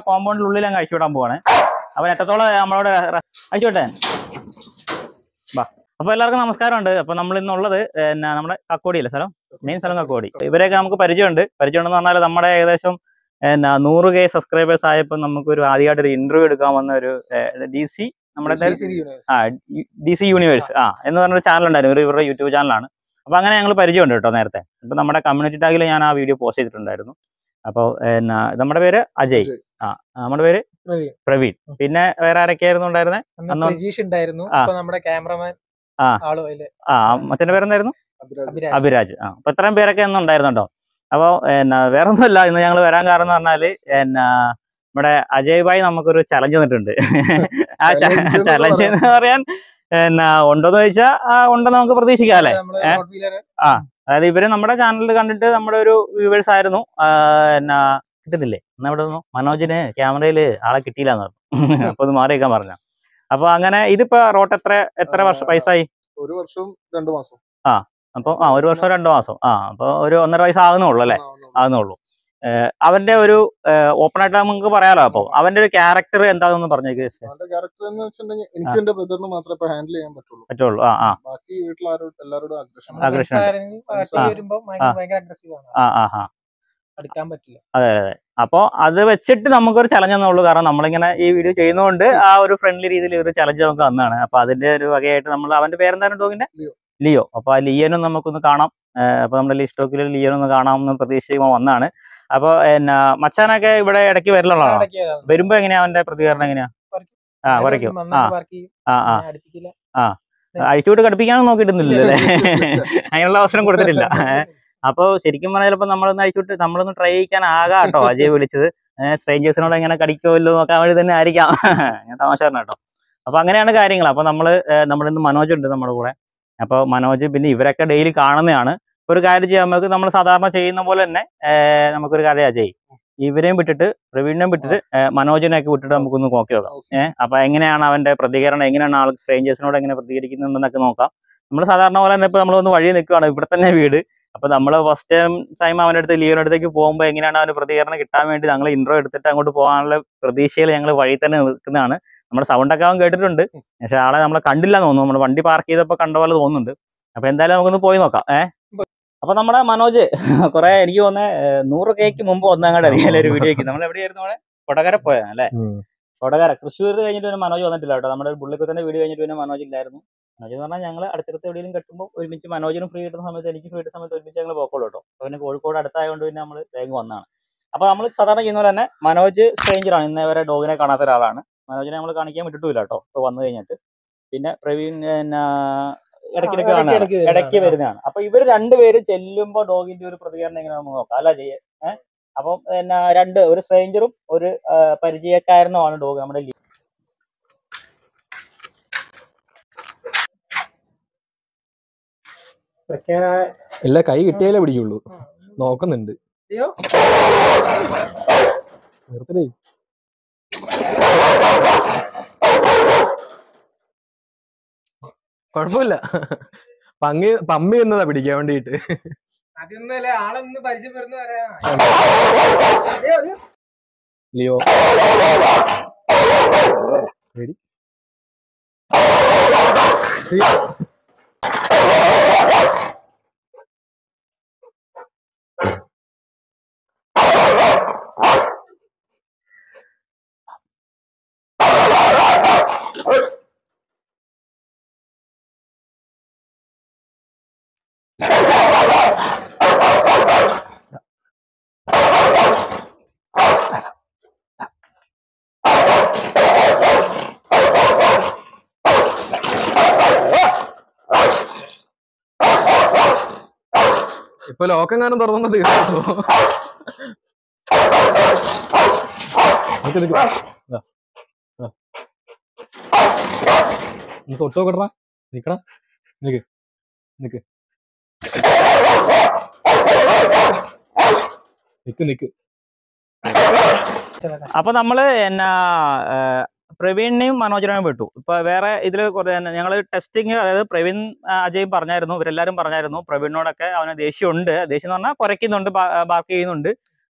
കോമ്പൗണ്ടിനുള്ളിൽ അങ്ങ് അഴിച്ചു വിടാൻ പോവാണ് അവൻ എത്രത്തോളം നമ്മളോട് റ- അഴിച്ചു വിട്ടെ വാ അപ്പൊ എല്ലാവർക്കും നമസ്കാരമുണ്ട് അപ്പൊ നമ്മൾ ഇന്നുള്ളത് പിന്നെ നമ്മുടെ കക്കോടിയല്ലേ സ്ഥലം മെയിൻ സ്ഥലം കക്കോടി ഇവരെയൊക്കെ നമുക്ക് പരിചയമുണ്ട് പരിചയമുണ്ടെന്ന് പറഞ്ഞാൽ നമ്മുടെ ഏകദേശം എന്നാ നൂറ് കെ സബ്സ്ക്രൈബേഴ്സ് ആയപ്പോൾ നമുക്കൊരു ആദ്യമായിട്ട് ഒരു ഇന്റർവ്യൂ എടുക്കാൻ വന്ന ഒരു ഡി സി നമ്മുടെ ആ ഡി സി യൂണിവേഴ്സ് ആ എന്ന് പറഞ്ഞൊരു ചാനൽ ഉണ്ടായിരുന്നു ഒരു ഇവരുടെ യൂട്യൂബ് ചാനലാണ് അപ്പൊ അങ്ങനെ ഞങ്ങൾ പരിചയമുണ്ട് കേട്ടോ നേരത്തെ അപ്പൊ നമ്മുടെ കമ്മ്യൂണിറ്റി ടാഗിൽ ഞാൻ ആ വീഡിയോ പോസ്റ്റ് ചെയ്തിട്ടുണ്ടായിരുന്നു അപ്പോൾ എന്നാ നമ്മുടെ പേര് അജയ് അജയ്. ആ നമ്മുടെ പേര് പ്രവീൺ. പ്രവീൺ പിന്നെ വേറെ ആരൊക്കെയായിരുന്നു ഉണ്ടായിരുന്നത് അന്ന് അന്ന് പ്രജീഷ് ഉണ്ടായിരുന്നു ആ. ഇപ്പൊ നമ്മുടെ ക്യാമറമാൻ ആ. ആള് അതില് ആ മറ്റേ പേരെന്തായിരുന്നു അഭിരാജ് അഭിരാജ് അഭിരാജ് ആ അപ്പൊ ഇത്രയും പേരൊക്കെ ഇന്ന് ഉണ്ടായിരുന്നുണ്ടോ അപ്പോൾ എന്നാ വേറെ ഒന്നുമല്ല ഇന്ന് ഞങ്ങൾ വരാൻ കാരണം എന്ന് പറഞ്ഞാല് എന്നാ നമ്മുടെ അജയ് ഭായി നമുക്കൊരു ചലഞ്ച് തന്നിട്ടുണ്ട് ആ Challenge എന്ന് ചലഞ്ച് എന്ന് പറയാൻ എന്നാ ഉണ്ടോന്ന് ചോദിച്ചാൽ ഉണ്ടെന്ന് നമുക്ക് പ്രതീക്ഷിക്കാം അല്ലെ നമ്മള് ഏ? റോഡ് വീലർ അതായത് ഇവര് നമ്മുടെ ചാനലിൽ കണ്ടിട്ട് നമ്മുടെ ഒരു വ്യൂവേഴ്സ് ആയിരുന്നു ആ, എന്നാ കിട്ടുന്നില്ലേ എന്നാ ഇവിടെ നിന്നു മനോജിന് ക്യാമറയില് ആളെ കിട്ടിയില്ലാന്ന് പറഞ്ഞു അപ്പൊ അത് മാറി വെക്കാൻ പറഞ്ഞു അപ്പൊ അങ്ങനെ ഇതിപ്പോ റോട്ട് എത്ര എത്ര വർഷം ആ, പൈസായി ഒരു വർഷവും രണ്ടു മാസം അപ്പൊ ആ ഒരു വർഷം രണ്ടു മാസം ആ അപ്പൊ ഒരു ഒന്നര വയസ്സ് ആകുന്നുള്ളൂ അല്ലെ ആവുന്നുള്ളൂ. ആകുന്നുള്ളൂ ഏഹ് അവന്റെ ഒരു ഓപ്പൺ ആയിട്ട് നമുക്ക് പറയാലോ അപ്പൊ അവന്റെ ഒരു ക്യാരക്ടർ എന്താണെന്ന് പറഞ്ഞേക്ക് അവന്റെ ക്യാരക്ടർ എന്ന് വെച്ചിട്ടുണ്ടെങ്കിൽ എനിക്ക് എന്റെ ബ്രദറിന് മാത്രമേ ഇപ്പൊ ഹാൻഡിൽ ചെയ്യാൻ പറ്റുള്ളൂ പറ്റുള്ളൂ ആ ആ ബാക്കി വീട്ടിലാരോടും എല്ലാവരോടും അഗ്രഷൻ Aggression ഉണ്ട്. പാർട്ടി ആ. വരുമ്പോ ആ. ഭയങ്കര അഗ്രസീവ് ആണ് ആ ആ ആ അടുക്കാൻ പറ്റില്ല അപ്പോ അത് വെച്ചിട്ട് നമുക്കൊരു ചലഞ്ച് എന്നുള്ളൂ കാരണം നമ്മളിങ്ങനെ ഈ വീഡിയോ ചെയ്യുന്നതുകൊണ്ട് ആ ഒരു ഫ്രണ്ട്ലി രീതിയിൽ ഒരു ചലഞ്ച് നമുക്ക് വന്നതാണ് അപ്പൊ അതിന്റെ ഒരു വകയായിട്ട് നമ്മൾ അവന്റെ പേരെന്താണ് ഡോഗിന്റെ ലിയോ. ലിയോ അപ്പൊ ആ ലിയനും നമുക്കൊന്ന് കാണാം ഏഹ് അപ്പൊ നമ്മുടെ ലിസ്റ്റോക്കിൽ ലിയനും ഒന്ന് കാണാമെന്ന് പ്രതീക്ഷിക്കുമ്പോൾ വന്നാണ് അപ്പൊ എന്നാ മച്ചാനൊക്കെ ഇവിടെ ഇടയ്ക്ക് വരലുള്ളതാണോ ഇടയ്ക്ക് വരുമ്പോ എങ്ങനെയാ അവന്റെ പ്രതികരണം എങ്ങനെയാ ആ കുറയ്ക്കും ആ നന്നായി പാർക്ക് ചെയ്യും ആ ആ പിന്നെ അടുപ്പിക്കില്ല അഴിച്ചുവിട്ട് കടുപ്പിക്കാനും നോക്കിയിട്ടൊന്നുമില്ല അല്ലേ അതിനുള്ള അവസരം കൊടുത്തിട്ടില്ല ഇല്ല. അപ്പോൾ ശരിക്കും പറഞ്ഞാൽ ചിലപ്പോൾ നമ്മളൊന്ന് അഴിച്ചുവിട്ട് നമ്മളൊന്ന് ട്രൈ ചെയ്യാൻ ആകാം കേട്ടോ അജയ് വിളിച്ചത് സ്ട്രേഞ്ചേഴ്സിനോട് എങ്ങനെ കടിക്കുമല്ലോ നോക്കാൻ വേണ്ടി തന്നെ ആയിരിക്കാം ഞാൻ തമാശ പറഞ്ഞ കേട്ടോ അപ്പൊ അങ്ങനെയാണ് കാര്യങ്ങൾ അപ്പൊ നമ്മള് ഏഹ് നമ്മുടെ ഇന്ന് മനോജ് ഉണ്ട് നമ്മുടെ കൂടെ അപ്പൊ മനോജ് പിന്നെ ഇവരൊക്കെ ഡെയിലി കാണുന്നതാണ് ഇപ്പൊ ഒരു കാര്യം ചെയ്യാൻ നമുക്ക് നമ്മൾ സാധാരണ ചെയ്യുന്ന പോലെ തന്നെ ഏഹ് നമുക്കൊരു കാര്യം അജയ് ഇവരെയും വിട്ടിട്ട് പ്രവീണിനെയും വിട്ടിട്ട് ഏഹ് മനോജിനെയൊക്കെ വിട്ടിട്ട് നമുക്കൊന്ന് നോക്കി നോക്കാം ഏഹ് അപ്പൊ എങ്ങനെയാണ് അവന്റെ പ്രതികരണം എങ്ങനെയാണ് ആൾ സ്ട്രേഞ്ചേഴ്സിനോട് എങ്ങനെ പ്രതികരിക്കുന്നുണ്ടെന്നൊക്കെ നോക്കാം നമ്മൾ സാധാരണ പോലെ തന്നെ ഇപ്പൊ നമ്മളൊന്ന് വഴി നിൽക്കുകയാണ് ഇവിടെ തന്നെ വീട് അപ്പൊ നമ്മൾ ഫസ്റ്റ് ടൈം ടൈം അവന്റെ അടുത്ത് ലിയോയുടെ അടുത്തേക്ക് പോകുമ്പോൾ എങ്ങനെയാണ് അവന് പ്രതികരണം കിട്ടാൻ വേണ്ടി ഞങ്ങൾ ഇൻട്രോ എടുത്തിട്ട് അങ്ങോട്ട് പോകാനുള്ള പ്രതീക്ഷയിൽ ഞങ്ങൾ വഴി തന്നെ നിൽക്കുന്നതാണ് നമ്മുടെ സൗണ്ട് ഒക്കെ അവൻ കേട്ടിട്ടുണ്ട് പക്ഷെ ആളെ നമ്മളെ കണ്ടില്ല എന്ന് തോന്നുന്നു നമ്മൾ വണ്ടി പാർക്ക് ചെയ്തപ്പോൾ കണ്ട പോലെ തോന്നുന്നുണ്ട് അപ്പൊ എന്തായാലും നമുക്കൊന്ന് പോയി നോക്കാം ഏഹ് അപ്പൊ നമ്മുടെ മനോജ് കുറെ എനിക്ക് തോന്നുന്നത് നൂറ് കേക്ക് മുമ്പ് ഒന്നങ്ങോട്ട് അറിയാലോ ഒരു വീഡിയോക്ക് നമ്മൾ എവിടെയായിരുന്നു അവിടെ കൊടകര പോയാണ് അല്ലേ കൊടകര തൃശ്ശൂർ കഴിഞ്ഞിട്ട് പിന്നെ മനോജ് വന്നിട്ടില്ല കേട്ടോ നമ്മുടെ പുള്ളിക്കുത്തന്റെ വീഡിയോ കഴിഞ്ഞിട്ട് പിന്നെ മനോജ് ഇല്ലായിരുന്നു മനോജ് എന്ന് പറഞ്ഞാൽ ഞങ്ങൾ അടുത്തടുത്ത് എവിടെയെങ്കിലും കെട്ടുമ്പോൾ ഒരുമിച്ച് മനോജിനും ഫ്രീ കിട്ടുന്ന സമയത്ത് എനിക്ക് ഫ്രീ കിട്ടുന്ന സമയത്ത് ഒരുമിച്ച് ഞങ്ങൾ പോക്കോളൂ കേട്ടോ അപ്പൊ പിന്നെ കോഴിക്കോട് അടുത്തായതുകൊണ്ട് പിന്നെ നമ്മൾ വേഗം വന്നതാണ് അപ്പൊ നമ്മൾ സാധാരണ ചെയ്യുന്ന പോലെ തന്നെ മനോജ് stranger ആണ് ഇന്നേ വരെ ഡോഗിനെ കാണാത്ത ഒരാളാണ് മനോജിനെ നമ്മൾ കാണിക്കാൻ വിട്ടിട്ടില്ല കേട്ടോ ഇപ്പൊ വന്നു കഴിഞ്ഞിട്ട് പിന്നെ പ്രവീൺ പിന്നെ ഇടയ്ക്കിടയ്ക്ക് ആ, കാണുന്നതാണ് ഇടയ്ക്ക് വരുന്നതാണ്. ഇടയ്ക്ക് വരുന്നതാണ് അപ്പൊ ഇവർ രണ്ടുപേരും ചെല്ലുമ്പോൾ ഡോഗിന്റെ ഒരു പ്രതികരണം എങ്ങനെ നമുക്ക് നോക്കാം അല്ല ചെയ്യേ ഏഹ് അപ്പം പിന്നെ രണ്ട് ഒരു സ്ട്രേഞ്ചറും ഒരു ആ, പരിചയക്കാരനുമാണ് ഡോഗ് നമ്മുടെ ലി- ഇല്ല കൈ കിട്ടിയാലേ പിടിക്കുള്ളൂ നോക്കുന്നുണ്ട് അയ്യോ നിർത്തടേ കുഴപ്പമില്ല പങ്ങി പമ്മി എന്നതാ പിടിക്കാൻ വേണ്ടിട്ട് അതൊന്നുമല്ല ആളൊന്ന് പരിചയപ്പെടുന്ന പറയാ അയ്യോ, അയ്യോ. ലിയോ Ready? See? ഇപ്പൊ ലോക്കം കാണാൻ തുറന്നു തീർന്നു നിക്ക് നിക്ക്. ദാ. ദാ. ഒന്ന് തൊട്ട് നോക്കട്ടാ നിക്കടാ നിക്ക് നിക്ക് നിക്ക് നിക്ക് അപ്പൊ നമ്മള് എന്നാ ആ, പ്രവീണിനെയും മനോജിനെയും വിട്ടു ഇപ്പൊ വേറെ ഇതില് ഞങ്ങൾ ടെസ്റ്റിങ് അതായത് പ്രവീൺ ആ, അജയും പറഞ്ഞായിരുന്നു ഇവരെല്ലാരും പറഞ്ഞായിരുന്നു പ്രവീണിനോടൊക്കെ അവന് ദേഷ്യമുണ്ട് ദേഷ്യം എന്ന് പറഞ്ഞാൽ കുരയ്ക്കുന്നുണ്ട് ബാർക്ക് ചെയ്യുന്നുണ്ട്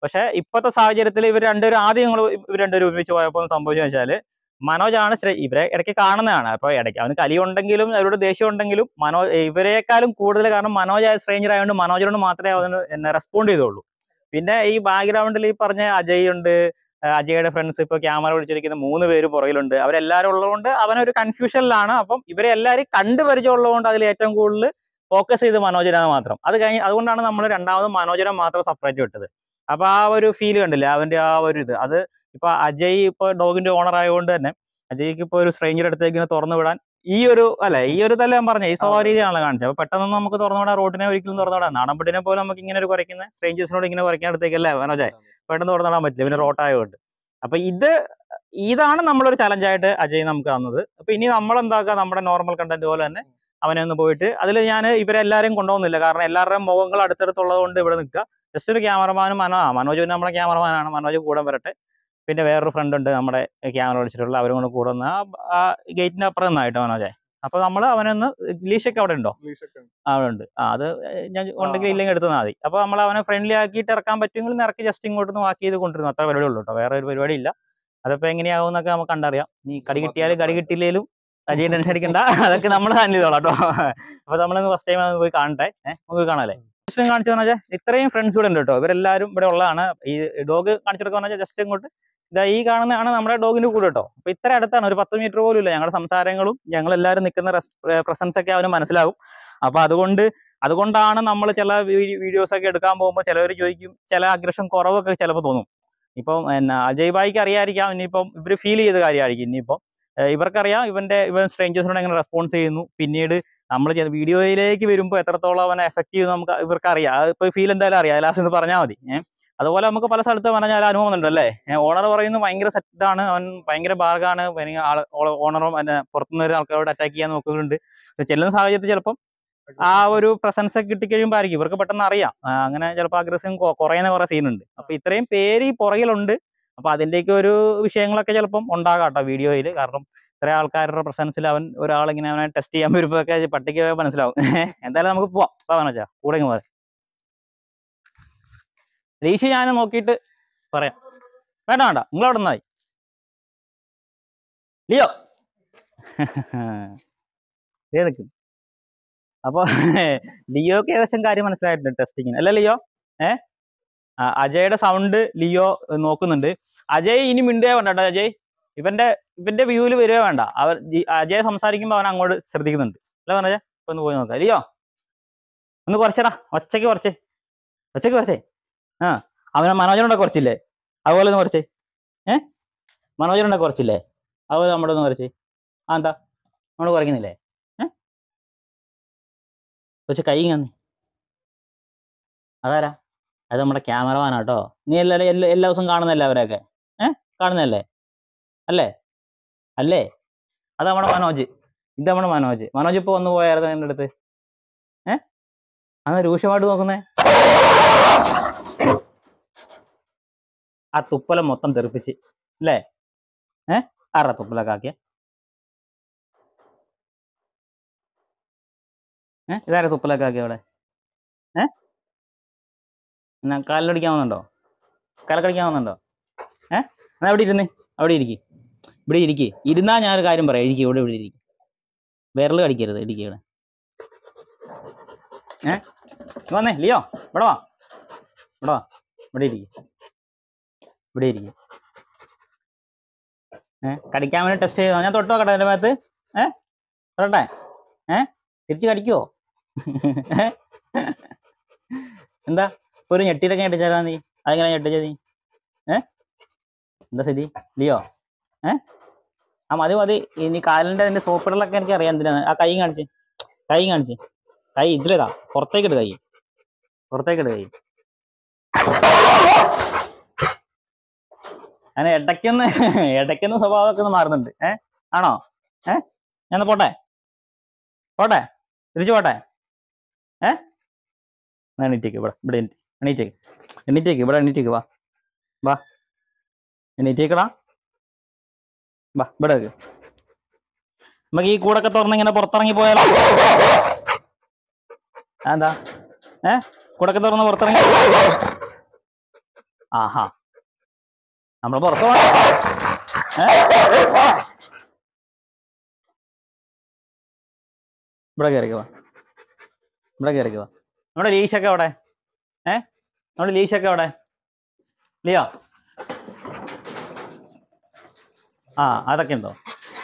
പക്ഷെ ഇപ്പോഴത്തെ സാഹചര്യത്തിൽ ഇവർ രണ്ടുപേരും ആദ്യം ഞങ്ങൾ ഇവർ രണ്ടുപേരും ഒരുമിച്ച് പോയപ്പോൾ സംഭവിച്ചെന്ന് വെച്ചാല് മനോജാണ് ശ്ര- ഇവരെ ഇടയ്ക്ക് കാണുന്നതാണ് അപ്പൊ ഇടയ്ക്ക് അവന് കലിയുണ്ടെങ്കിലും അവരോട് ദേഷ്യം ഉണ്ടെങ്കിലും മനോ ഇവരെക്കാളും കൂടുതൽ കാരണം മനോജ് സ്ട്രേഞ്ചർ ആയതുകൊണ്ട് മനോജിനോട് മാത്രമേ അവന് എന്നെ റെസ്പോണ്ട് ചെയ്തുള്ളൂ പിന്നെ ഈ ബാക്ക്ഗ്രൗണ്ടിൽ ഈ പറഞ്ഞ അജയ് ഉണ്ട് ആ, അജയുടെ ഫ്രണ്ട്സ് ഇപ്പൊ ക്യാമറ പിടിച്ചിരിക്കുന്ന മൂന്ന് പേര് പുറകിലുണ്ട് അവരെല്ലാവരും ഉള്ളതുകൊണ്ട് അവനൊരു കൺഫ്യൂഷനിലാണ് അപ്പം ഇവരെ എല്ലാവരും കണ്ടു പരിചയമുള്ളതുകൊണ്ട് അതിൽ ഏറ്റവും കൂടുതൽ ഫോക്കസ് ചെയ്ത് മനോജനാണ് മാത്രം അത് കഴിഞ്ഞ് അതുകൊണ്ടാണ് നമ്മൾ രണ്ടാമത് മനോജനെ മാത്രം സെപ്പറേറ്റ് വിട്ടത് അപ്പൊ ആ ഒരു ഫീൽ കണ്ടില്ലേ അവന്റെ ആ ഒരു ഇത് അത് ഇപ്പൊ അജയ് ഇപ്പൊ ഡോഗിന്റെ ഓണർ ആയതുകൊണ്ട് തന്നെ അജയ്ക്ക് ഇപ്പൊ ഒരു സ്ട്രേഞ്ചർ അടുത്തേക്ക് ഇങ്ങനെ തുറന്നു വിടാൻ ഈ ഒരു അല്ലെ ഈ ഒരു തല ഞാൻ പറഞ്ഞ ഈ സ്വഭാവ രീതിയാണല്ലോ കാണിച്ചത് അപ്പൊ പെട്ടെന്ന് നമുക്ക് തുറന്നു വിടാൻ റോഡിനെ ഒരിക്കലും തുറന്നു വിടാൻ നാടൻപെട്ടിനെ പോലെ നമുക്ക് ഇങ്ങനെ ഒരു കുറയ്ക്കുന്ന സ്ട്രേഞ്ചേഴ്സിനോട് ഇങ്ങനെ കുറയ്ക്കാൻ അടുത്തേക്കല്ലേ മനോജെ പെട്ടെന്ന് തുറന്നു വിടാൻ പറ്റില്ല പിന്നെ റോട്ടായതുകൊണ്ട് അപ്പൊ ഇത് ഇതാണ് നമ്മളൊരു ചലഞ്ചായിട്ട് അജയ് നമുക്ക് തന്നത് അപ്പൊ ഇനി നമ്മൾ എന്താക്കുക നമ്മുടെ നോർമൽ കണ്ടന്റ് പോലെ തന്നെ അവനെ ഒന്ന് പോയിട്ട് അതിൽ ഞാൻ ഇവരെല്ലാരെയും കൊണ്ടുപോകുന്നില്ല കാരണം എല്ലാവരുടെയും മുഖങ്ങൾ അടുത്തടുത്തുള്ളത് കൊണ്ട് ഇവിടെ നിൽക്കുക ജസ്റ്റ് ഒരു ക്യാമറമാനും മനോ ആ മനോജ് പിന്നെ നമ്മുടെ ക്യാമറമാനാണ് മനോജ് കൂടെ വരട്ടെ പിന്നെ വേറൊരു ഫ്രണ്ട് ഉണ്ട് നമ്മുടെ ക്യാമറ വിളിച്ചിട്ടുള്ള അവരും കൂടെ കൂടെ നിന്ന് ആ- ആ ഗേറ്റിന്റെ അപ്പുറം നിന്നായിട്ട് മനോജെ അപ്പൊ നമ്മൾ അവനൊന്ന് ലീഷൊക്കെ അവിടെ ഉണ്ടോ ആ, അവിടെ ഉണ്ട് ആ അത് ഞാൻ ഉണ്ടെങ്കിൽ ഇല്ലെങ്കിൽ എടുത്താൽ മതി അപ്പൊ നമ്മൾ അവനെ ഫ്രണ്ട്ലി ആക്കിയിട്ട് ഇറക്കാൻ പറ്റുമെങ്കിൽ ഇറക്കി ജസ്റ്റ് ഇങ്ങോട്ട് നിന്ന് വാക്ക് ചെയ്ത് കൊണ്ടിരുന്നു അത്ര പരിപാടി ഉള്ളൂ കേട്ടോ വേറെ ഒരു പരിപാടി ഇല്ല അതിപ്പോ എങ്ങനെയാവും എന്നൊക്കെ നമുക്ക് കണ്ടറിയാം നീ കടി കിട്ടിയാലും കടി കിട്ടിയില്ലേലും അജയ് ടെൻഷൻ അടിക്കണ്ട അതൊക്കെ നമ്മൾ ഹാൻഡിൽ ചെയ്തോളാം കേട്ടോ അപ്പൊ നമ്മളിന്ന് ഫസ്റ്റ് ടൈം പോയി കാണട്ടെ ഏഹ് നമുക്ക് കാണാല്ലേ ജസ്റ്റ് കാണിച്ചു പറഞ്ഞാൽ ഇത്രയും ഫ്രണ്ട്സ് ഇവിടെ ഉണ്ട് കേട്ടോ ഇവരെല്ലാവരും ഇവിടെ ഉള്ളതാണ് ഈ ഡോഗ് കാണിച്ചെടുക്കുക പറഞ്ഞാൽ ജസ്റ്റ് ഇങ്ങോട്ട് ഇതാ ഈ കാണുന്നതാണ് നമ്മുടെ ഡോഗിന്റെ കൂടെ കേട്ടോ അപ്പൊ ഇത്ര അടുത്താണ് ഒരു പത്ത് മീറ്റർ പോലും ഇല്ല ഞങ്ങളുടെ സംസാരങ്ങളും ഞങ്ങൾ എല്ലാവരും നിൽക്കുന്ന പ്രസൻസ് ഒക്കെ അവന് മനസ്സിലാവും അപ്പൊ അതുകൊണ്ട് അതുകൊണ്ടാണ് നമ്മൾ ചില വീഡിയോസ് ഒക്കെ എടുക്കാൻ പോകുമ്പോൾ ചിലവർ ചോദിക്കും ചില അഗ്രഷൻ കുറവൊക്കെ ചിലപ്പോൾ തോന്നും ഇപ്പം എന്നാ അജയ് ഭായിക്ക് അറിയാതിരിക്കാം ഇനിയിപ്പം ഇവർ ഫീൽ ചെയ്ത കാര്യമായിരിക്കും ഇനിയിപ്പം ഏഹ് ഇവർക്കറിയാം ഇവന്റെ ഇവൻ സ്ട്രേഞ്ചേഴ്സിനോട് എങ്ങനെ റെസ്പോൺസ് ചെയ്യുന്നു പിന്നീട് നമ്മൾ വീഡിയോയിലേക്ക് വരുമ്പോൾ എത്രത്തോളം അവനെ എഫക്ട് ചെയ്യുന്നു നമുക്ക് ഇവർക്ക് അറിയാം ഇപ്പൊ ഫീൽ എന്തായാലും അറിയാം ലാസ്റ്റ് ഒന്ന് പറഞ്ഞാൽ മതി ഏഹ് അതുപോലെ നമുക്ക് പല സ്ഥലത്ത് പറഞ്ഞാൽ അനുഭവം ഉണ്ട് അല്ലേ ഓണർ പറയുന്നത് ഭയങ്കര സെറ്റാണ് അവൻ ഭയങ്കര ബാർഗാണ് ഓണറും പിന്നെ പുറത്തുനിന്ന് വരുന്ന ആൾക്കാരോട് അറ്റാക്ക് ചെയ്യാൻ നോക്കുന്നുണ്ട് പക്ഷെ ചെല്ലുന്ന സാഹചര്യത്തിൽ ചിലപ്പം ആ ഒരു പ്രസൻസ് ഒക്കെ കിട്ടിക്കഴിയുമ്പോൾ ആയിരിക്കും ഇവർക്ക് പെട്ടെന്ന് അറിയാം ആ, അങ്ങനെ ചിലപ്പോൾ അഗ്രസീവ് കുറയുന്ന കുറെ സീനുണ്ട് അപ്പൊ ഇത്രയും പേര് ഈ പുറകിലുണ്ട് അപ്പൊ അതിന്റെയൊക്കെ ഒരു വിഷയങ്ങളൊക്കെ ചിലപ്പം ഉണ്ടാകാം കേട്ടോ വീഡിയോയിൽ കാരണം ഇത്ര ആൾക്കാരുടെ പ്രസൻസിൽ അവൻ ഒരാളിങ്ങനെ അവനെ ടെസ്റ്റ് ചെയ്യാൻ വരുമ്പോഴൊക്കെ പട്ടിക്ക് പോയാൽ മനസ്സിലാവും എന്തായാലും നമുക്ക് പോവാം പോവാൻ വെച്ചാ കൂടെ ഇങ്ങ് പോരെ ലീശി ഞാൻ നോക്കിയിട്ട് പറയാം വേണ്ട വേണ്ട നിങ്ങൾ അവിടെ നിന്നായി ലിയോ ഏതൊക്കെ അപ്പൊ ലിയോക്ക് ഏകദേശം കാര്യം മനസ്സിലായിട്ടുണ്ട് ടെസ്റ്റിങ്ങിന് അല്ലേ ലിയോ ഏ ആ, അജയുടെ സൗണ്ട് ലിയോ ഏ, നോക്കുന്നുണ്ട് അജയ് ഇനി മിണ്ടുകയോ വേണ്ട കേട്ടോ അജയ് ഇവന്റെ ഇവന്റെ വ്യൂവിൽ വരികയോ വേണ്ട അവൻ ജി- അജയ് സംസാരിക്കുമ്പോൾ അവൻ അങ്ങോട്ട് ശ്രദ്ധിക്കുന്നുണ്ട് അല്ലേ പറഞ്ഞേ ഇപ്പൊ ഒന്ന് പോയി നോക്കാം ലിയോ ഒന്ന് കുറച്ചടാ ഒച്ചയ്ക്ക് കുറച്ചേ ഒച്ചയ്ക്ക് കുറച്ചേ ആ അവനെ മനോജനോടെ കുറച്ചില്ലേ അതുപോലെ ഒന്ന് കുറച്ചേ ഏ മനോജനോടെ കുറച്ചില്ലേ അതുപോലെ നമ്മുടെ ഒന്ന് കുറച്ച് ആ എന്താ നമ്മൾ കുറയ്ക്കുന്നില്ലേ ഏ കുറച്ച് കൈ കന്നി അതാരാ അത് നമ്മുടെ ക്യാമറമാനാ കേട്ടോ നീ എല്ലാവരും എല്ലാ എല്ലാ ദിവസവും കാണുന്നല്ലേ അവരെയൊക്കെ ഏ കാണുന്നല്ലേ അല്ലേ അല്ലേ അത് നമ്മുടെ മനോജ് ഇത് നമ്മുടെ മനോജ് മനോജ് ഇപ്പൊ വന്നു പോയായിരുന്നു എൻ്റെ അടുത്ത് ഏ അന്ന് രൂക്ഷമായിട്ട് നോക്കുന്നേ ആ തുപ്പലം മൊത്തം തെറിപ്പിച്ച് അല്ലേ ഏ ആറാ തുപ്പലൊക്കെ ആക്കിയ ഏ ഇതാരാ തുപ്പലൊക്കെ ആക്കിയ അവിടെ ഏ എന്നാ കാലിലടിക്കാൻ വന്നുണ്ടോ കാലക്കടിക്കാൻ വന്നുണ്ടോ ഏ എന്നാ അവിടെ ഇരുന്ന് അവിടെ ഇരിക്കി ഇവിടെ ഇരിക്കി ഇരുന്നാ ഞാനൊരു കാര്യം പറയാം ഇരിക്കി ഇവിടെ ഇവിടെ ഇരിക്കും വിരൽ കടിക്കരുത് ഇടിക്കി ഇവിടെ ഏ ഇങ്ങ് വന്നേ ലിയോ ഇവിടെ വാ ഇവിടെ വാ ഇവിടെ ഇരിക്കും ഇവിടെ ഇരിക്കും ഏ കടിക്കാൻ വേണ്ടി ടെസ്റ്റ് ചെയ്തോ ഞാൻ തൊട്ട് നോക്കട്ടെ എൻ്റെ ഭാഗത്ത് ഏ തൊട്ടെ ഏ തിരിച്ച് കടിക്കുവോ ഏ? എന്താ ഇപ്പൊ ഒരു ഞെട്ടിയിലൊക്കെ ഞെട്ടിച്ചാലാ നീ അതെങ്ങനെ ഞെട്ടിച്ച നീ ഏ എന്താ സ്ഥിതി ലിയോ ഏ ആ മതി മതി ഇനി കാലിന്റെ അതിന്റെ സോപ്പിടലൊക്കെ എനിക്ക് അറിയാം എന്തിനാ ആ കൈ കാണിച്ച് കൈ കാണിച്ച് കൈ ഇതിലേതാ പുറത്തേക്ക് ഇട് കൈ പുറത്തേക്ക് ഇട് കൈ അങ്ങനെ ഇടയ്ക്കൊന്ന് ഇടയ്ക്കൊന്ന് സ്വഭാവമൊക്കെ ഒന്ന് മാറുന്നുണ്ട് ഏ ആണോ ഏ ഞാൻ ഒന്ന് പോട്ടെ പോട്ടെ തിരിച്ചു പോട്ടെ ഏ എന്നാ എണീറ്റേക്ക് ഇവിടെ ഇവിടെ എണീറ്റ് എണീറ്റേക്ക് എണീറ്റേക്ക് ഇവിടെ എണീറ്റേക്ക് വാ വാ എണീറ്റേക്കടാ വാ ഇവിടെ വെക്ക് നമുക്ക് ഈ കൂടൊക്കെ തുറന്ന് ഇങ്ങനെ പുറത്തിറങ്ങി പോയാലോ ആ, എന്താ ഏ കൂടൊക്കെ തുറന്ന് പുറത്തിറങ്ങി ആഹാ നമ്മൾ പുറത്ത് പോകണം ഏ? ഇവിടെ കയറിക്കോ ഇവിടെ കയറിക്കോ നമ്മുടെ ലീഷൊക്കെ അവിടെ ഏ നമ്മുടെ ലീഷൊക്കെ അവിടെ ലിയോ ആ അതൊക്കെ ഉണ്ടോ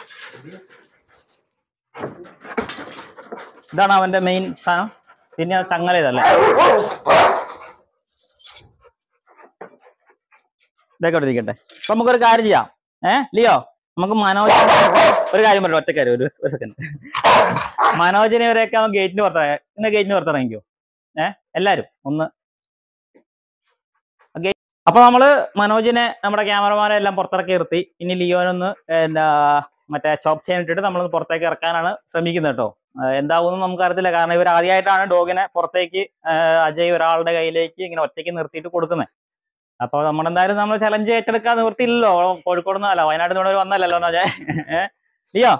ഇതാണ് അവന്റെ മെയിൻ സാധനം പിന്നെ ആ ചങ്ങല ഇതല്ലേ ഇതൊക്കെ അവിടെ ഇരിക്കട്ടെ അപ്പൊ നമുക്കൊരു കാര്യം ചെയ്യാം ഏ ലിയോ നമുക്ക് മനോജ് ഒരു കാര്യം പറഞ്ഞു ഒറ്റക്കാര്യം ഒരു ഒരു സെക്കൻഡ് മനോജിനെ ഇവരെയൊക്കെ അവൻ ഗേറ്റിന് പുറത്തിറങ്ങി ഇന്ന് ഗേറ്റിന് പുറത്തിറങ്ങിക്കോ ഏ എല്ലാരും ഒന്ന് ഗേ- അപ്പൊ നമ്മള് മനോജിനെ നമ്മുടെ ക്യാമറമാനെ എല്ലാം പുറത്തിറക്കി നിർത്തി ഇനി ലിയോനൊന്ന് എന്താ മറ്റേ ചോപ്പ് ചെയ്യാൻ ഇട്ടിട്ട് നമ്മളൊന്ന് പുറത്തേക്ക് ഇറക്കാനാണ് ശ്രമിക്കുന്നത് കേട്ടോ എന്താവുമെന്ന് നമുക്ക് അറിയത്തില്ല കാരണം ഇവർ ആദ്യമായിട്ടാണ് ഡോഗിനെ പുറത്തേക്ക് ആ, അജയ് ഒരാളുടെ കയ്യിലേക്ക് ഇങ്ങനെ ഒറ്റയ്ക്ക് നിർത്തിയിട്ട് കൊടുക്കുന്നത് അപ്പൊ നമ്മളെന്തായാലും നമ്മൾ ചലഞ്ച് ഏറ്റെടുക്കാൻ നിവൃത്തിയില്ലല്ലോ കോഴിക്കോട് നിന്നല്ല വയനാട് നിന്ന് വന്നല്ലോ അജയ് ഏഹ് ലിയോ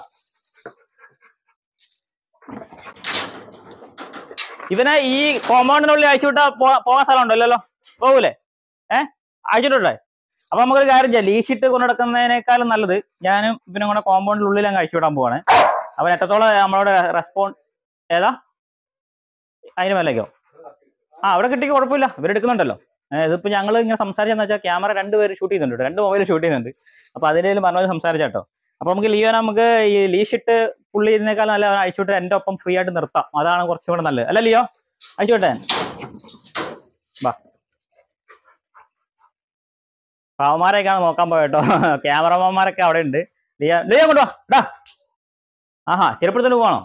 ഇവനെ ഈ കോമ്പൗണ്ടിനുള്ളിൽ അയച്ചുവിട്ടാ പോ- പോകാൻ സ്ഥലം ഉണ്ടല്ലോ പോകൂലേ ഏഹ് അയച്ചിട്ടുണ്ടേ അപ്പൊ നമുക്കൊരു കാര്യം ചെയ്യാം ലീഷിട്ട് കൊണ്ടു നടക്കുന്നതിനേക്കാളും നല്ലത് ഞാനും ഇവനും കൂടെ കോമ്പൗണ്ടിനുള്ളിൽ അങ്ങ് അയച്ചു വിടാൻ പോവാണ് അവൻ എത്രത്തോളം നമ്മളോട് റെസ്പോണ്ട് ഏതാ അതിന് മേലേക്കോ ആ അവിടെ കിട്ടിക്ക് കുഴപ്പമില്ല ഇവരെടുക്കുന്നുണ്ടല്ലോ ഏഹ് ഇതിപ്പോ ഞങ്ങൾ ഇങ്ങനെ സംസാരിച്ചെന്ന് വെച്ചാൽ ക്യാമറ രണ്ടുപേര് ഷൂട്ട് ചെയ്യുന്നുണ്ട് രണ്ട് മൊബൈൽ ഷൂട്ട് ചെയ്യുന്നുണ്ട് അപ്പൊ അതിനേലും പറഞ്ഞ സംസാരിച്ചാട്ടോ അപ്പൊ നമുക്ക് ലിയോ നമുക്ക് ഈ ലീഷിട്ട് പുള്ളി ഇതിനേക്കാൾ നല്ല അവനെ അഴിച്ചുവിട്ട് എന്റെ ഒപ്പം ഫ്രീ ആയിട്ട് നിർത്താം അതാണ് കുറച്ചും കൂടെ നല്ലത് അല്ല ലിയോ അഴിച്ചുവിട്ടെ വാ പാവന്മാരെയൊക്കെയാണ് നോക്കാൻ പോയട്ടോ ക്യാമറമാന്മാരൊക്കെ അവിടെ ഉണ്ട് ലിയോ ലിയോ കൊണ്ട് വാ ഡാ ആഹാ ചെരുപ്പെടുത്തോണ്ട് പോകണോ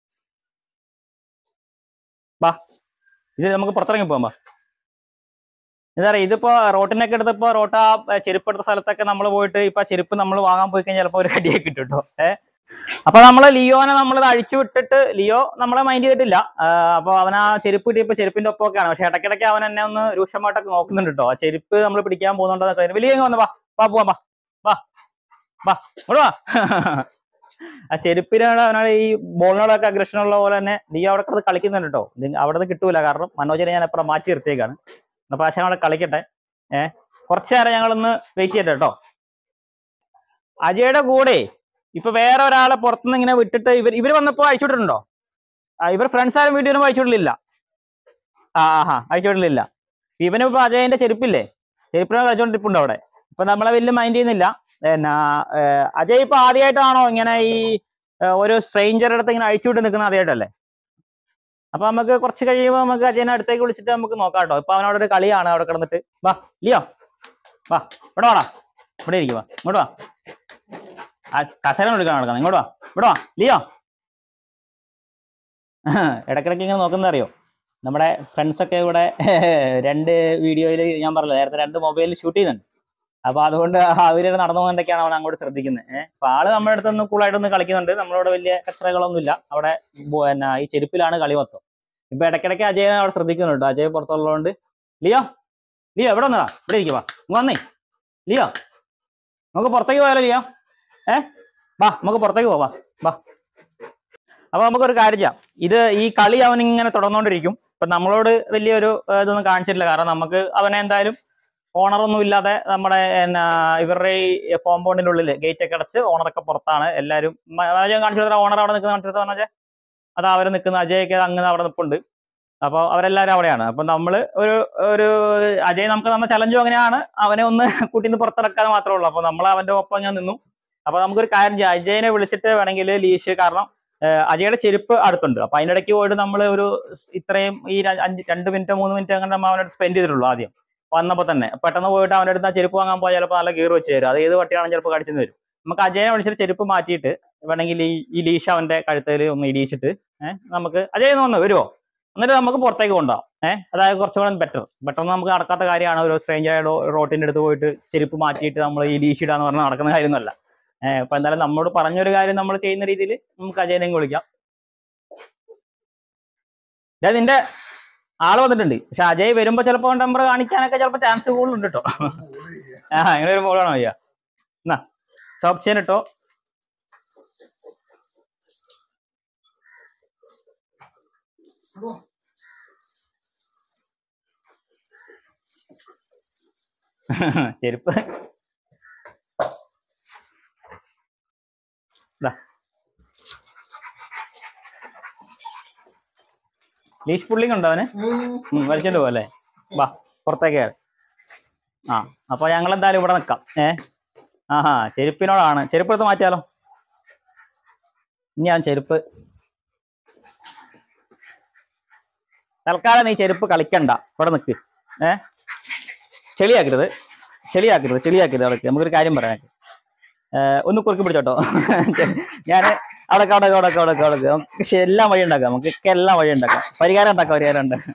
വാ ഇത് നമുക്ക് പുറത്തിറങ്ങി പോകാം വാ എന്താ പറയാ ഇതിപ്പോ റോട്ടിനൊക്കെ എടുത്തപ്പോ റോട്ട് ആ ഏ, ചെരുപ്പെടുത്ത സ്ഥലത്തൊക്കെ നമ്മൾ പോയിട്ട് ഇപ്പൊ ആ ചെരുപ്പ് നമ്മൾ വാങ്ങാൻ പോയി കഴിഞ്ഞാൽ ചിലപ്പോ ഒരു കടിയൊക്കെ കിട്ടും കേട്ടോ ഏഹ് അപ്പൊ നമ്മള് ലിയോനെ നമ്മൾ അഴിച്ചു വിട്ടിട്ട് ലിയോ നമ്മളെ മൈൻഡ് ചെയ്തിട്ടില്ല ആ, അപ്പൊ അവൻ ആ ചെരുപ്പ് കിട്ടിയപ്പോ ചെരുപ്പിന്റെ ഒപ്പമൊക്കെയാണ് പക്ഷെ ഇടയ്ക്കിടയ്ക്ക് അവൻ എന്നെ ഒന്ന് രൂക്ഷമായിട്ടൊക്കെ നോക്കുന്നുണ്ട് കേട്ടോ ആ ചെരുപ്പ് നമ്മൾ പിടിക്കാൻ പോകുന്നുണ്ടോ വലിയ വന്ന് വാ വാ പോവാം വാ വാ വാ ഇങ്ങോട്ട് വാ ആ ചെരുപ്പിനോട് അവനോട് ഈ ബോളിനോടൊക്കെ അഗ്രഷൻ ഉള്ള പോലെ തന്നെ ലിയോ അവിടെ കിടന്ന് കളിക്കുന്നുണ്ട് കേട്ടോ അവിടെ നിന്ന് കിട്ടൂല കാരണം മനോജിനെ ഞാൻ എപ്പോഴും മാറ്റി നിർത്തിയേക്കാണ് അപ്പൊ ആശാൻ അവിടെ കളിക്കട്ടെ ഏഹ് കുറച്ചു നേരം ഞങ്ങളൊന്ന് വെയിറ്റ് ചെയ്യട്ടെ കേട്ടോ അജയുടെ കൂടെ ഇപ്പൊ വേറെ ഒരാളെ പുറത്തുനിന്ന് ഇങ്ങനെ വിട്ടിട്ട് ഇവർ ഇവർ വന്നപ്പോ അയച്ചുവിട്ടിട്ടുണ്ടോ ആ, ഇവർ ഫ്രണ്ട്സ് ആരും വീട്ടിൽ വരുമ്പോൾ അയച്ചുവിടലില്ല ആ ആഹാ അയച്ചുവിടലില്ല ഇവന് ഇപ്പൊ അജയന്റെ ചെരുപ്പില്ലേ ചെരുപ്പിനെ കളിച്ചോണ്ടിരിപ്പുണ്ട് അവിടെ ഇപ്പൊ നമ്മളെ വലിയ മൈൻഡ് ചെയ്യുന്നില്ല എന്നാ ഏഹ്, അജയ് ഇപ്പൊ ആദ്യമായിട്ടാണോ ഇങ്ങനെ ഈ ഏഹ്, ഒരു സ്ട്രേഞ്ചറുടെ അടുത്ത് ഇങ്ങനെ അഴിച്ചുവിട്ട് നിൽക്കുന്ന ആദ്യമായിട്ടല്ലേ അപ്പൊ നമുക്ക് കുറച്ച് കഴിയുമ്പോൾ നമുക്ക് അജയനെ അടുത്തേക്ക് വിളിച്ചിട്ട് നമുക്ക് നോക്കാം കേട്ടോ ഇപ്പൊ അവനോട് ഒരു കളിയാണ് അവിടെ കിടന്നിട്ട് വാ ലിയോ വാ ഇവിടെ വാടാ ഇവിടെ ഇരിക്കും വാ ഇങ്ങോട്ട് വാ ആ കസേര എടുക്കാൻ നടക്കണം ഇങ്ങോട്ട് വാ ഇവിടെ വാ ലിയോ ഇടക്കിടക്ക് ഇങ്ങനെ നോക്കുന്നത് അറിയോ നമ്മുടെ ഫ്രണ്ട്സ് ഒക്കെ ഇവിടെ രണ്ട് വീഡിയോയിൽ ഞാൻ പറഞ്ഞില്ല നേരത്തെ രണ്ട് മൊബൈലിൽ ഷൂട്ട് ചെയ്യുന്നുണ്ട് അപ്പൊ അതുകൊണ്ട് അവര് നടന്നുകൊണ്ടൊക്കെയാണ് അവൻ അങ്ങോട്ട് ശ്രദ്ധിക്കുന്നത് ഏഹ് അപ്പൊ ആള് നമ്മുടെ അടുത്ത് ഒന്ന് കൂളായിട്ടൊന്ന് കളിക്കുന്നുണ്ട് നമ്മളോട് വലിയ കച്ചറകളൊന്നുമില്ല അവിടെ ബോ- എന്നാ ഈ ചെരുപ്പിലാണ് കളി മൊത്തം ഇപ്പൊ ഇടയ്ക്കിടയ്ക്ക് അജയനെ അവിടെ ശ്രദ്ധിക്കുന്നുണ്ട് അജയ് പുറത്തുള്ളതുകൊണ്ട് ലിയോ ലിയോ എവിടെ വന്നടാ ഇവിടെ ഇരിക്കുവാ വന്നേ ലിയോ നമുക്ക് പുറത്തേക്ക് പോയാലോ ലിയോ ഏ വാ നമുക്ക് പുറത്തേക്ക് പോവാ വാ അപ്പൊ നമുക്കൊരു കാര്യം ചെയ്യാം ഇത് ഈ കളി അവൻ ഇങ്ങനെ തുടർന്നുകൊണ്ടിരിക്കും ഇപ്പൊ നമ്മളോട് വലിയൊരു ഏർ, ഇതൊന്നും കാണിച്ചിട്ടില്ല കാരണം നമുക്ക് അവനെ എന്തായാലും ഓണറൊന്നും ഇല്ലാതെ നമ്മുടെ എന്നാ ഇവരുടെ ഈ കോമ്പൗണ്ടിന്റെ ഉള്ളിൽ ഗേറ്റ് ഒക്കെ അടച്ച് ഓണറൊക്കെ പുറത്താണ് എല്ലാവരും അജയ് കാണിച്ചു കൊടുത്ത ഓണർ അവിടെ നിൽക്കുന്ന കാണിച്ചു കൊടുത്ത അത് അവർ നിൽക്കുന്ന അജയൊക്കെ അങ്ങനെ അവിടെ നിൽപ്പുണ്ട് അപ്പോൾ അവരെല്ലാവരും അവിടെയാണ് അപ്പൊ നമ്മൾ ഒരു ഒരു അജയ് നമുക്ക് തന്ന ചലഞ്ചും അങ്ങനെയാണ് അവനെ ഒന്ന് കൂട്ടിന്ന് പുറത്തിറക്കാതെ മാത്രമേ ഉള്ളൂ അപ്പൊ നമ്മൾ അവന്റെ ഒപ്പം ഞാൻ നിന്നു അപ്പൊ നമുക്കൊരു കാര്യം ചെയ്യാം അജയനെ വിളിച്ചിട്ട് വേണമെങ്കിൽ ലീഷ് കാരണം ഏഹ് അജയുടെ ചെരുപ്പ് അടുത്തുണ്ട് അപ്പൊ അതിന്റെ ഇടയ്ക്ക് പോയിട്ട് നമ്മൾ ഒരു സ് ഇത്രയും ഈ ര- അഞ്ച് രണ്ട് മിനിറ്റ് മൂന്ന് മിനിറ്റ് അങ്ങനെ നമ്മൾ അവനോട് സ്പെൻഡ് ചെയ്തിട്ടുള്ളൂ ആദ്യം വന്നപ്പോ തന്നെ പെട്ടെന്ന് പോയിട്ട് അവൻ്റെ അടുത്ത് ആ ചെരുപ്പ് വാങ്ങാൻ പോയാൽ ചിലപ്പോൾ നല്ല ഗീർ വെച്ച് തരും അത് ഏത് പട്ടിയാണെങ്കിലും ചിലപ്പോൾ കടിച്ചു വരും നമുക്ക് അജയനെ വിളിച്ചിട്ട് ചെരുപ്പ് മാറ്റിയിട്ട് വേണമെങ്കിൽ ഈ ഈ ലീഷ അവന്റെ കഴുത്തിൽ ഒന്ന് ഇടിയിച്ചിട്ട് ഏഹ് നമുക്ക് അജയ് ഒന്ന് വന്ന് വരുമോ എന്നിട്ട് നമുക്ക് പുറത്തേക്ക് കൊണ്ടുപോകാം ഏഹ് അതായത് കുറച്ചുകൂടെ ബെറ്റർ പെട്ടെന്ന് നമുക്ക് നടക്കാത്ത കാര്യമാണ് ഒരു സ്ട്രേഞ്ചർ റോട്ടിന്റെ അടുത്ത് പോയിട്ട് ചെരുപ്പ് മാറ്റിയിട്ട് നമ്മൾ ഈ ലീഷ് ഇടാന്ന് പറഞ്ഞാൽ നടക്കുന്ന കാര്യമൊന്നുമല്ല ഏഹ് അപ്പൊ എന്തായാലും നമ്മളോട് പറഞ്ഞൊരു കാര്യം നമ്മൾ ചെയ്യുന്ന രീതിയിൽ നമുക്ക് അജയനെയും വിളിക്കാം ഞാൻ നിന്റെ ആള് വന്നിട്ടുണ്ട് പക്ഷെ അജയ് വരുമ്പോ ചിലപ്പോ നമ്പർ കാണിക്കാനൊക്കെ ചിലപ്പോ ചാൻസ് കൂടുതലുണ്ട് കേട്ടോ ആ അങ്ങനെ ഒരു മോളാണോ അയ്യ എന്നാ സ്റ്റോപ്പ് ചെയ്യാൻ കേട്ടോ ചെരുപ്പ് ദാ. ലീഷ് പുള്ളിങ് ഉണ്ടോ അവന് ഉം, വലിച്ചോണ്ട് പോവല്ലേ വാ പുറത്തേക്ക് കേറ്. ആ അപ്പൊ ഞങ്ങൾ എന്തായാലും ഇവിടെ നിക്കാം ഏ ആഹാ ചെരുപ്പിനോടാണ് ചെരുപ്പ് എടുത്ത് മാറ്റിയാലോ ഇനി ഞാൻ ചെരുപ്പ് തൽക്കാലം നീ ചെരുപ്പ് കളിക്കണ്ട ഇവിടെ നിക്ക് ഏ ചെളിയാക്കരുത് ചെളിയാക്കരുത് ചെളിയാക്കരുത് അവിടെ നമുക്കൊരു കാര്യം പറയാം ഒന്ന് കുറുക്കി പിടിച്ചോട്ടോ ഞാൻ അവിടെ അവിടെ അവിടെ അവിടെ അവിടെ നമുക്ക് ശ- എല്ലാം വഴി ഉണ്ടാക്കാം നമുക്കൊക്കെ എല്ലാം വഴി ഉണ്ടാക്കാം പരിഹാരം ഉണ്ടാക്കാം പരിഹാരം ഉണ്ടാക്കാം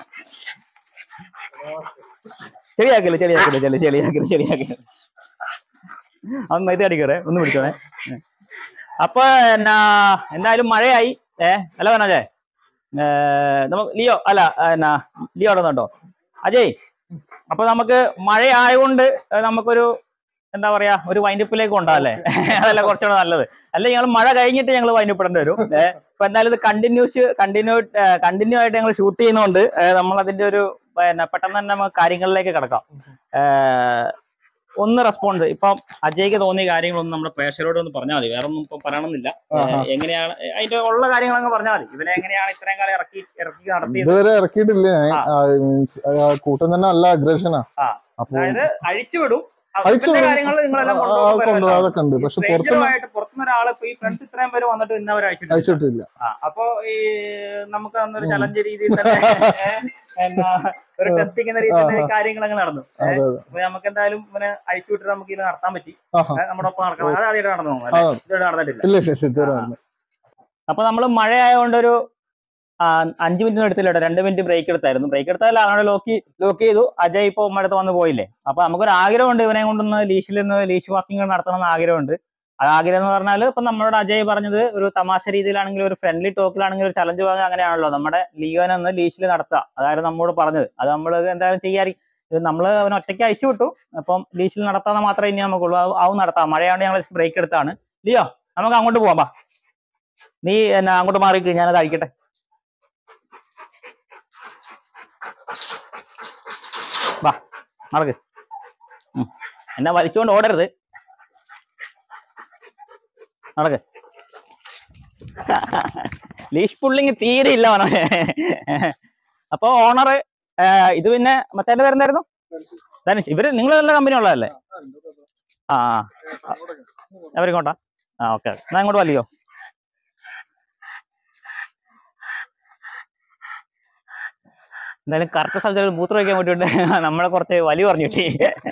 ചെളിയാക്കല് ചെളിയാക്കല് ചെളി ചെളിയാക്കല് ചെളിയാക്കല് അവൻ മൈത്ത് അടിക്കറേ ഒന്ന് പിടിച്ചോണേ ഉം. അപ്പൊ എന്നാ എന്തായാലും മഴയായി ഏ അല്ല പറഞ്ഞേ നമുക്ക് ലിയോ അല്ല എന്നാ ലിയോ അവിടെ നിന്നുണ്ടോ അജയ് അപ്പൊ നമുക്ക് മഴ ആയതുകൊണ്ട് നമുക്കൊരു എന്താ പറയാ ഒരു വൈൻഡപ്പിലേക്ക് കൊണ്ടാല്ലേ അതല്ല കുറച്ചുകൂടെ നല്ലത് അല്ലെ ഞങ്ങൾ മഴ കഴിഞ്ഞിട്ട് ഞങ്ങൾ വൈൻഡപ്പ് ഇടേണ്ടി വരും ഏഹ് ഇപ്പൊ എന്തായാലും ഇത് കണ്ടിന്യൂസ് കണ്ടിന്യൂ കണ്ടിന്യൂ ആയിട്ട് ഞങ്ങൾ ഷൂട്ട് ചെയ്യുന്നതുകൊണ്ട് നമ്മൾ അതിന്റെ ഒരു പിന്നെ പെട്ടെന്ന് തന്നെ നമുക്ക് കാര്യങ്ങളിലേക്ക് കിടക്കാം ഏഹ് ഒന്ന് റെസ്പോൺസ് ഇപ്പം അജയ്ക്ക് തോന്നിയ കാര്യങ്ങളൊന്നും നമ്മുടെ പ്രേക്ഷകരോട് ഒന്ന് പറഞ്ഞാൽ മതി വേറെ ഒന്നും ഇപ്പൊ പറയണമെന്നില്ല ഏഹ് എങ്ങനെയാണ് അതിന്റെ ഉള്ള കാര്യങ്ങൾ അങ്ങ് പറഞ്ഞാൽ മതി ഇവനെ എങ്ങനെയാണ് ഇത്രയും കാലം ഇറക്കി ഇറക്കി നടത്തിയത് ഇതുവരെ ഇറക്കിയിട്ടില്ല ഞാൻ ആ. ആ, means, ആ, കൂട്ടം തന്നെ നല്ല അഗ്രഷനാ ആ. അപ്പൊ അതായത് അഴിച്ചുവിടും അഴിച്ചു വിടും. കാര്യങ്ങൾ നിങ്ങളെല്ലാം ആ, ആ, കൊണ്ടുപോകും അതൊക്കെ ഉണ്ട് പക്ഷെ പുറത്തുനിന്ന് സ്ട്രേഞ്ചറുമായിട്ട് പുറത്തുനിന്ന് ഒരാള് ഇപ്പൊ ഈ ഫ്രണ്ട്സ് ഇത്രയും പേര് വന്നിട്ട് ഇന്നവർ അയച്ചിട്ടില്ല അയച്ചിട്ടില്ല ആ, അപ്പൊ ഈ നമുക്ക് തന്നൊരു ഉം. ചലഞ്ച് രീതിയിൽ തന്നെ ഏ, എന്നാ ഒരു ടെസ്റ്റിംഗ് എന്ന രീതിയിൽ തന്നെ ഈ കാര്യങ്ങൾ അങ്ങ് നടന്നു ഏ, അതെ അതെ അപ്പൊ നമുക്ക് എന്തായാലും ഇവനെ അഴിച്ചു വിട്ടിട്ട് നമുക്ക് ഇത് നടത്താൻ പറ്റി ആഹാ. ഏ, നമ്മുടെ ഒപ്പം നടക്കാൻ അത് ആദ്യമായിട്ട് നടന്നു ആ അല്ലേ ഇതുവരെ നടന്നിട്ടില്ല ഇല്ല ഇല്ല ഇല്ല, ഇതുവരെ വന്നില്ല. അപ്പൊ നമ്മൾ മഴ ആയതുകൊണ്ട് ഒരു ആ, അഞ്ച് മിനിറ്റ് എടുത്തില്ല കേട്ടോ രണ്ട് മിനിറ്റ് ബ്രേക്ക് എടുത്തായിരുന്നു ബ്രേക്ക് എടുത്താൽ അവനോട് ലോക്ക് ലോക്ക് ചെയ്തു അജയ് ഇപ്പൊ ഉമ്മ അടുത്ത് വന്ന് പോയില്ലേ അപ്പൊ നമുക്കൊരു ആഗ്രഹമുണ്ട് ഇവനെ കൊണ്ടൊന്ന് ലീഷിൽ നിന്ന് ലീഷ് വാക്കിംഗ് നടത്തണം എന്ന് ആഗ്രഹമുണ്ട് അത് ആഗ്രഹം എന്ന് പറഞ്ഞാൽ ഇപ്പൊ നമ്മളോട് അജയ് പറഞ്ഞത് ഒരു തമാശ രീതിയിലാണെങ്കിലും ഒരു ഫ്രണ്ട്ലി ടോക്കിലാണെങ്കിലും ഒരു ചലഞ്ച് വാങ്ങുക അങ്ങനെയാണല്ലോ നമ്മുടെ ലിയോനെ ഒന്ന് ലീഷിൽ നടത്തുക അതായത് നമ്മോട് പറഞ്ഞത് അത് നമ്മൾ എന്തായാലും ചെയ്യാറി ഇത് നമ്മൾ അവനെ ഒറ്റയ്ക്ക് അയച്ചു വിട്ടു അപ്പം ലീഷിൽ നടത്താന്ന് മാത്രമേ ഇനി നമുക്കുള്ളൂ അത് ആവും നടത്താം മഴയാണ്ട് ഞങ്ങൾ ബ്രേക്ക് എടുത്താണ് ലിയോ നമുക്ക് അങ്ങോട്ട് പോവാം ബാ നീ എന്നാ അങ്ങോട്ട് മാറിക്ക് ഞാനത് അഴിക്കട്ടെ വാ നടക്ക് ഉം. എന്നെ വലിച്ചുകൊണ്ട് ഓടരുത് നടക്ക് ലീഷ് പുള്ളിങ് തീരെ ഇല്ല മനോനെ അപ്പൊ ഓണർ ഇത് പിന്നെ മറ്റേ പേരെന്തായിരുന്നു ധനുഷ് ഇവര് നിങ്ങൾ നല്ല കമ്പനി ഉള്ളതല്ലേ ആ ആ അവരിങ്ങോട്ടാ ആ ഓക്കെ എന്നാ ഇങ്ങോട്ട് വലിയോ എന്തായാലും കറക്റ്റ് സ്ഥലത്ത് ഒരു മൂത്രം വയ്ക്കാൻ വേണ്ടിയിട്ട് നമ്മളെ കുറച്ച് വലി പറഞ്ഞു കിട്ടി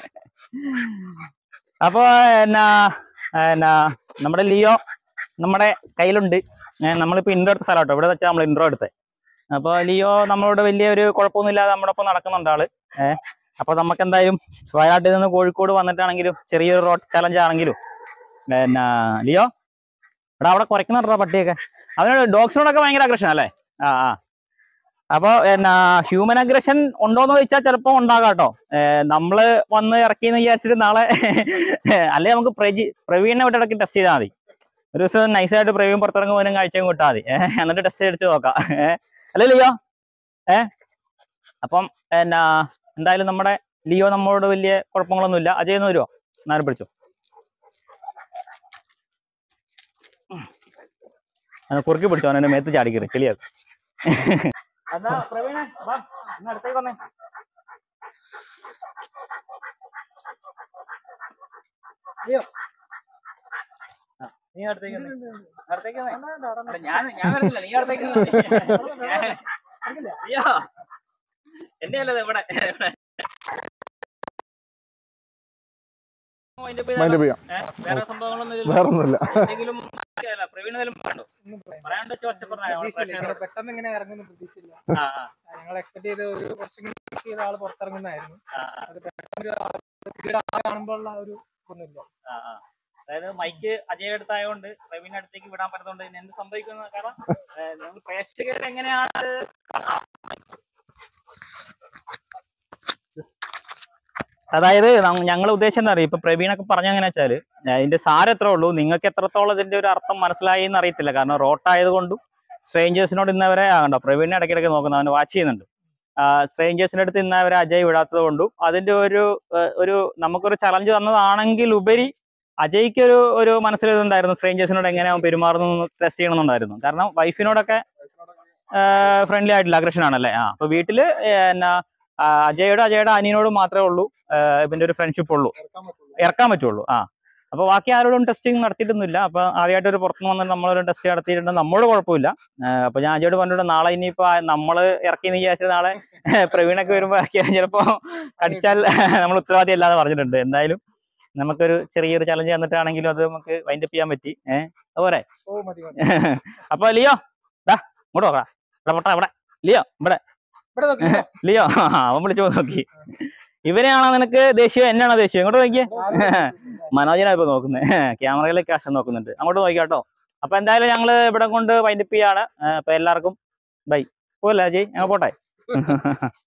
അപ്പൊ എന്നാ എന്നാ നമ്മുടെ ലിയോ നമ്മുടെ കയ്യിലുണ്ട് ഏ, നമ്മളിപ്പോ ഇൻട്രോ എടുത്ത സ്ഥലം കേട്ടോ ഇവിടെ വെച്ചാൽ നമ്മൾ ഇൻട്രോ എടുത്തത് അപ്പൊ ലിയോ നമ്മളോട് വലിയ ഒരു കുഴപ്പമൊന്നുമില്ലാതെ നമ്മുടെ ഒപ്പം നടക്കുന്നുണ്ട് ആള് ഏഹ് അപ്പൊ നമുക്ക് എന്തായാലും വയനാട്ടിൽ നിന്ന് കോഴിക്കോട് വന്നിട്ടാണെങ്കിലും ചെറിയൊരു റോഡ് ചലഞ്ച് ആണെങ്കിലും പിന്നെ ലിയോ എടാ അവിടെ കുറയ്ക്കുന്നുണ്ടോ പട്ടിയൊക്കെ അവനോട് ഡോഗ്സിനോടൊക്കെ ഭയങ്കര അഗ്രഷൻ അല്ലേ ആ ആ അപ്പൊ എന്നാ ഹ്യൂമൻ അഗ്രഷൻ ഉണ്ടോന്ന് ചോദിച്ചാൽ ചിലപ്പോ ഉണ്ടാകാം കേട്ടോ നമ്മള് വന്ന് ഇറക്കിയെന്ന് വിചാരിച്ചിട്ട് നാളെ അല്ലെ നമുക്ക് പ്രജി പ്രവീണിനെ വിട്ട് ഇടയ്ക്ക് ടെസ്റ്റ് ചെയ്താൽ മതി ഒരു ദിവസം നൈസായിട്ട് പ്രവീൺ പുറത്തിറങ്ങും പോലും കാഴ്ചയും വിട്ടാൽ മതി ഏഹ് എന്നിട്ട് ടെസ്റ്റ് അടിച്ച് നോക്കാം ഏഹ് അല്ലേ ലിയോ ഏ അപ്പം എന്നാ എന്തായാലും നമ്മുടെ ലിയോ നമ്മളോട് വലിയ കുഴപ്പങ്ങളൊന്നുമില്ല അജയ് ഒന്ന് വരുമോ എന്നാലും പിടിച്ചു കുറുക്കി പിടിച്ചോ എന്നെ മേത്ത് ചാടിക്കറി ചെളിയാക്കും അതാ പ്രവീണ വാ ഇന്ന് അടുത്തേക്ക് വന്നേ ലിയോ ആ, നീ അടുത്തേക്ക് വന്നേ അടുത്തേക്ക് വന്നേ അല്ല, ഞാൻ ഞാൻ വരുന്നില്ല നീ അടുത്തേക്ക് വന്നേ. ലിയോ എന്റെ അല്ലത് ഇവിടെ ഇവിടെ. Wind up ചെയ്താലോ? മൈൻഡ് ചെയ്യാം ഏ? വേറെ സംഭവങ്ങളൊന്നും ഇതിൽ വേറെ ഒന്നുമില്ല എന്തെങ്കിലും അല്ല, പ്രവീൺ എന്തെങ്കിലും പറയണ്ടോ ഒന്നും പറയാൻ പറയാണ്ട് വെച്ച് ഒച്ചപ്പെടണ പ്രതീക്ഷയില്ല ഇങ്ങനെ പെട്ടെന്ന് ഇങ്ങനെ ഇറങ്ങുന്ന പ്രതീക്ഷയില്ല ആ ആ, ഞങ്ങൾ എക്സ്പെക്ട് ചെയ്ത ഒരു കുറച്ചെങ്കിലും ചെയ്ത ആള് പുറത്തിറങ്ങുന്നതായിരുന്നു ആ, അത് പെട്ടെന്ന് ഒരു ആള് പുതിയ ആളെ കാണുമ്പോൾ ഉള്ള ഒരു ഒന്നുമില്ല ആ, ആ. അതായത് മൈക്ക് അജയ് അടുത്തായതുകൊണ്ട് പ്രവീൺ അടുത്തേക്ക് വിടാൻ പറ്റുന്നതുകൊണ്ട് ഇനി എന്ത് സംഭവിക്കുന്ന കാരണം ഏ, നമ്മൾ പ്രേക്ഷകർ എങ്ങനെയാണ് അതായത് ഞങ്ങൾ ഉദ്ദേശം എന്താ അറിയാം ഇപ്പൊ പ്രവീണൊക്കെ പറഞ്ഞ എങ്ങനെ വെച്ചാല് അതിന്റെ സാരം എത്ര ഉള്ളൂ നിങ്ങൾക്ക് എത്രത്തോളം ഇതിന്റെ ഒരു അർത്ഥം മനസ്സിലായി എന്ന് അറിയത്തില്ല കാരണം റോട്ടായത് കൊണ്ടും സ്ട്രേഞ്ചേഴ്സിനോട് ഇന്നവരെ ആകണ്ടോ പ്രവീണിനെ ഇടയ്ക്കിടയ്ക്ക് നോക്കുന്നു അവന് വാച്ച് ചെയ്യുന്നുണ്ട് സ്ട്രേഞ്ചേഴ്സിന്റെ അടുത്ത് ഇന്ന് അവർ അജയ് വിടാത്തത് കൊണ്ടും അതിന്റെ ഒരു ആ, ഒരു നമുക്കൊരു ചലഞ്ച് തന്നതാണെങ്കിൽ ഉപരി അജയ്ക്ക് ഒരു ഒരു മനസ്സിൽ ഇതുണ്ടായിരുന്നു സ്ട്രേഞ്ചേഴ്സിനോട് എങ്ങനെ അവൻ പെരുമാറുന്നു ടെസ്റ്റ് ചെയ്യണമെന്നുണ്ടായിരുന്നു കാരണം വൈഫിനോടൊക്കെ ഫ്രണ്ട്ലി ആയിട്ടില്ല അഗ്രഷൻ ആണല്ലേ ആ അപ്പൊ വീട്ടില് ഏ, എന്നാ ആ, അജയുടെ അജയുടെ അനിയനോട് മാത്രമേ ഉള്ളൂ ആ, ഇവന്റെ ഒരു ഫ്രണ്ട്ഷിപ്പ് ഉള്ളൂ ഇറക്കാൻ പറ്റുള്ളൂ ഇറക്കാൻ പറ്റുള്ളൂ ആ അപ്പൊ ബാക്കി ആരോടും ടെസ്റ്റിംഗ് നടത്തിയിട്ടൊന്നുമില്ല അപ്പൊ ആദ്യമായിട്ട് ഒരു പുറത്തുനിന്ന് വന്നിട്ട് നമ്മളൊരു ടെസ്റ്റ് നടത്തിയിട്ടുണ്ട് നമ്മളോട് കുഴപ്പമില്ല ആ, അപ്പൊ ഞാൻ അജയോട് പറഞ്ഞിട്ട് നാളെ ഇനിയിപ്പോ ആ നമ്മള് ഇറക്കി എന്ന് വിചാരിച്ചത് നാളെ പ്രവീണൊക്കെ വരുമ്പോ ഇറക്കിയാൽ ചിലപ്പോ കടിച്ചാൽ നമ്മൾ ഉത്തരവാദി അല്ലാതെ പറഞ്ഞിട്ടുണ്ട് എന്തായാലും നമുക്കൊരു ചെറിയൊരു ചലഞ്ച് തന്നിട്ടാണെങ്കിലും അത് നമുക്ക് വൈൻഡപ്പ് ചെയ്യാൻ പറ്റി ഏഹ് അതുപോലെ ഓ മതി മതി അപ്പൊ ലിയോ ഡാ ഇങ്ങോട്ട് നോക്കാം ഇവിടെ പൊട്ടാ ഇവിടെ ലിയോ ഇവിടെ ഇവിടെ നോക്ക് ഇങ്ങോ. ലിയോ അവൻ വിളിച്ചു നോക്കി ഇവനെയാണോ നിനക്ക് ദേഷ്യം എന്നാണോ ദേഷ്യം ഇങ്ങോട്ട് നോക്കിയേ മനോജനാ ഇപ്പൊ നോക്കുന്നത് ക്യാമറയിലേക്ക് കാശം നോക്കുന്നുണ്ട് അങ്ങോട്ട് നോക്കിയാട്ടോ അപ്പൊ എന്തായാലും ഞങ്ങള് ഇവിടെ കൊണ്ട് വൈൻഡപ്പ് ചെയ്യാണ് ആ, അപ്പൊ എല്ലാവർക്കും ബൈ പോലേ അജയ് ഞങ്ങൾ പോട്ടെ